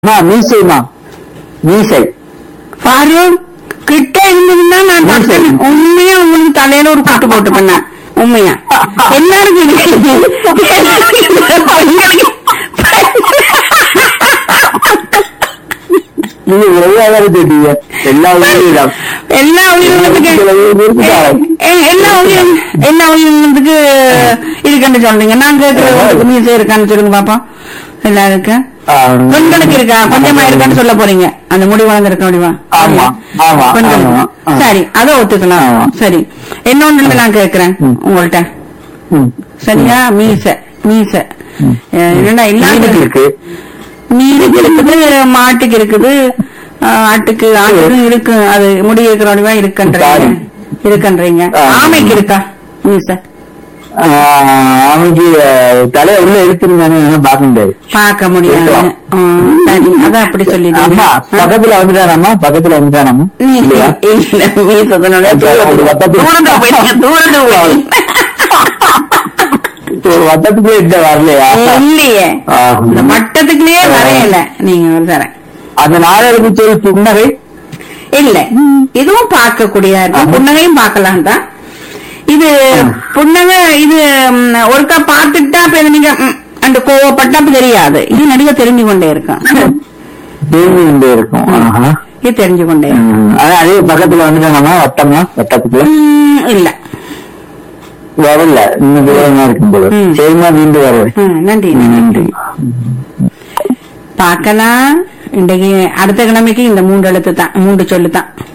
அம்மா மீசைமா மீசை பாரு கிட்ட இருந்ததுன்னா நான் பார்த்தேன் உண்மையா உங்களுக்கு தலையில ஒரு குட்டு போட்டு பண்ணேன் உண்மையா எல்லாருக்கும் இது. பெண்களுக்கு- நீங்க எவ்வளவு கேட்டீங்க எல்லா உயிரிடம் எல்லா உயிரினத்துக்கு ஏ- எல்லா உயிரினம் எல்லா உயிரினத்துக்கு இருக்குன்னு சொல்றீங்க நான் கேட்கறது மீசை இருக்கான்னு சொல்லுங்க பாப்போம் எல்லாருக்கும் பெண்களுக்கு இருக்கா கொஞ்சமா இருக்கான்னு சொல்ல போறீங்க அந்த முடி வளர்ந்துருக்க முடியுமா ஆமா, ஆமா, பெண்களுக்கு ஆமா, ஆமா. சரி அதை ஒத்துக்கலாம் ஆமா. சரி இன்னொன்னு நான் கேக்குறேன் ம். உங்கள்ட்ட சரியா மீச மீச ம். அஹ் என்னடா மீனுக்கு எல்லாத்துக்கும் இருக்கு மீனுக்கு இருக்குது மாட்டுக்கு இருக்குது அஹ் ஆட்டுக்கு ஆட்டுக்கும் இருக்கு அது முடி இருக்கிறவடிவா இருக்குன்றீங்க சாரி. இருக்குன்றீங்க ஆ. ஆமைக்கு இருக்கா மீச ஆஹ் அவனுக்கு தலையை உள்ள எடுத்துருந்தானே பார்க்க முடியாது பார்க்க முடியாது இருக்கலாம். ம், சரி அதான் அப்படி அம்மா சொல்லிடுங்க பக்கத்துல வந்துட்டானம்மா பக்கத்துல வந்துட்டானம்மா இல்லையா இல்ல மீசத்தினுடைய ஒரு வட்டத்துக்கு- தூரத்தை போயிட்டீங்க தூரத்தை போயிட்டீங்க ஒரு வட்டத்துக்குள்ளே இந்த வரலையா இல்லையே ஆஹ். இந்த மட்டத்துக்குள்ளேயே வரையல நீங்க ஒரு தரேன் அந்த நாடகத்து சொல் புன்னகை இல்ல இதுவும் பார்க்கக்கூடியதா இருக்கு ஆமா. புன்னகையும் பார்க்கலாம் தான் இது புன்னகை இது ம், ஒருக்கா பார்த்துட்டா அப்ப இது நீங்க ம், அந்த கோவப்பட்டா அப்ப தெரியாது இது நடிகை தெரிஞ்சு கொண்டே இருக்கும் தேங்கி கொண்டே இருக்கும் ஆஹா. இது தெரிஞ்சு கொண்டே இருக்கும். ம், அதான் அதே பக்கத்துல வந்துட்டானம்மா வட்டமா வட்டத்துக்குள்ள ம், இல்ல வரல இன்னும் தூரமா இருக்கும் போது ம். சரிமா மீண்டும் வருவேன் ம், நன்றி நன்றி பார்க்கலாம் இன்றைக்கு அடுத்த கிழமைக்கு இந்த மூன்று எழுத்து தான் மூன்று சொல்லு தான்